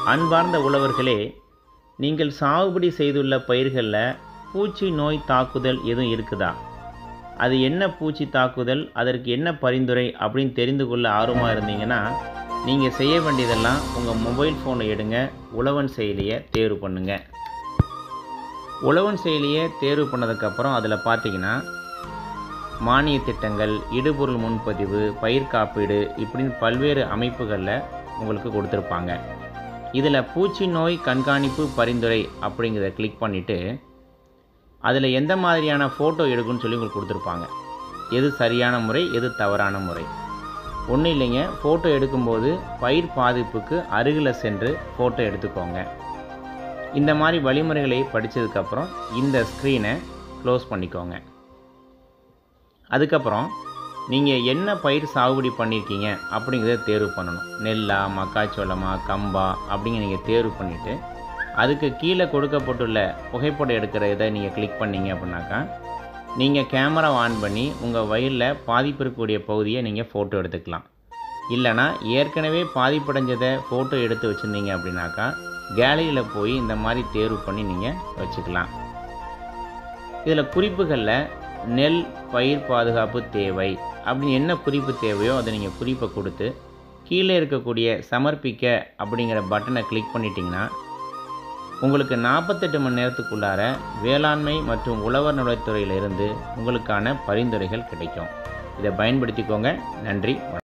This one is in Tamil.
அன்பார்ந்த உழவர்களே நீங்கள் சாகுபடி செய்துள்ள பயிர்களில் பூச்சி நோய் தாக்குதல் எதுவும் இருக்குதா அது என்ன பூச்சி தாக்குதல் அதற்கு என்ன பரிந்துரை அப்படின்னு தெரிந்து கொள்ள ஆர்வமாக இருந்தீங்கன்னா நீங்கள் செய்ய வேண்டியதெல்லாம் உங்கள் மொபைல் ஃபோனை எடுங்க உழவன் செயலியை தேர்வு பண்ணுங்கள் உழவன் செயலியை தேர்வு பண்ணதுக்கப்புறம் அதில் பார்த்தீங்கன்னா மானிய திட்டங்கள் இடுபொருள் முன்பதிவு பயிர் காப்பீடு இப்படின்னு பல்வேறு அமைப்புகளில் உங்களுக்கு கொடுத்துருப்பாங்க இதில் பூச்சி நோய் கண்காணிப்பு பரிந்துரை அப்படிங்கிறத கிளிக் பண்ணிவிட்டு அதில் எந்த மாதிரியான ஃபோட்டோ எடுக்குன்னு சொல்லி உங்களுக்கு கொடுத்துருப்பாங்க எது சரியான முறை எது தவறான முறை ஒன்றும் இல்லைங்க ஃபோட்டோ எடுக்கும்போது பயிர் பாதிப்புக்கு அருகில் சென்று ஃபோட்டோ எடுத்துக்கோங்க இந்த மாதிரி வழிமுறைகளை படித்ததுக்கப்புறம் இந்த ஸ்க்ரீனை க்ளோஸ் பண்ணிக்கோங்க அதுக்கப்புறம் நீங்கள் என்ன பயிர் சாகுபடி பண்ணியிருக்கீங்க அப்படிங்கிறத தேர்வு பண்ணணும் நெல்லா மக்காச்சோளமா கம்பா அப்படிங்க நீங்கள் தேர்வு பண்ணிவிட்டு அதுக்கு கீழே கொடுக்கப்பட்டுள்ள புகைப்படம் எடுக்கிற இதை நீங்கள் கிளிக் பண்ணீங்க அப்படின்னாக்கா நீங்கள் கேமரா ஆன் பண்ணி உங்கள் வயலில் பாதிப்பு இருக்கக்கூடிய பகுதியை நீங்கள் ஃபோட்டோ எடுத்துக்கலாம் இல்லைனா ஏற்கனவே பாதிப்படைஞ்சதை ஃபோட்டோ எடுத்து வச்சுருந்தீங்க அப்படின்னாக்கா கேலரியில் போய் இந்த மாதிரி தேர்வு பண்ணி நீங்கள் வச்சுக்கலாம் இதில் குறிப்புகளில் நெல் பயிர் பாதுகாப்பு தேவை அப்படின்னு என்ன குறிப்பு தேவையோ அதை நீங்கள் குறிப்பை கொடுத்து கீழே இருக்கக்கூடிய சமர்ப்பிக்க அப்படிங்கிற பட்டனை கிளிக் பண்ணிட்டீங்கன்னா உங்களுக்கு நாற்பத்தெட்டு மணி நேரத்துக்குள்ளார வேளாண்மை மற்றும் உழவர் நலத்துறையிலிருந்து உங்களுக்கான பரிந்துரைகள் கிடைக்கும் இதை பயன்படுத்திக்கோங்க நன்றி